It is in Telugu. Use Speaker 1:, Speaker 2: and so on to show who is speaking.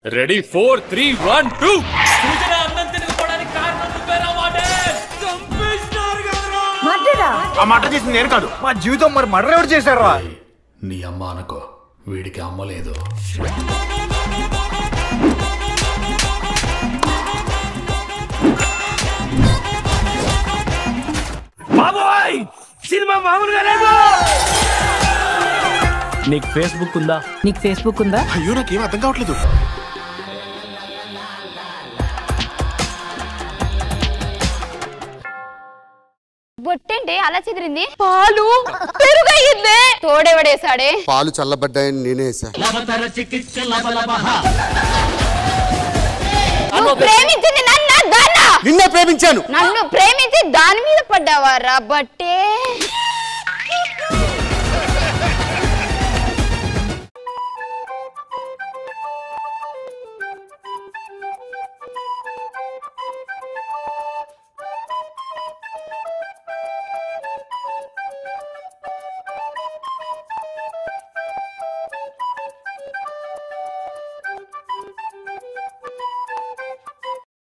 Speaker 1: ready four three one two
Speaker 2: ఆ మాట చేసింది నేను కాదు మా జీవితం మరి మర్డర్ ఎవరు చేశారా
Speaker 3: నీ అమ్మ అనుకో వీడికి అమ్మ లేదు
Speaker 2: బాబోయ్ సినిమా మామూలుగా లేదు
Speaker 1: నీకు ఫేస్బుక్ ఉందా
Speaker 4: నీకు ఫేస్బుక్ ఉందా
Speaker 5: అయ్యో నాకేం అర్థం కావట్లేదు
Speaker 6: బొట్టేంటి అలా చెదిరింది పాలు పెరుగయ్యింది తోడెవడేసాడే
Speaker 5: పాలు చల్లబడ్డాయని నేనే వేసా
Speaker 6: నువ్వు ప్రేమించింది నన్ను దాన్న
Speaker 5: నిన్నే ప్రేమించాను
Speaker 6: నన్ను ప్రేమించి దాని మీద పడ్డావారా బట్టే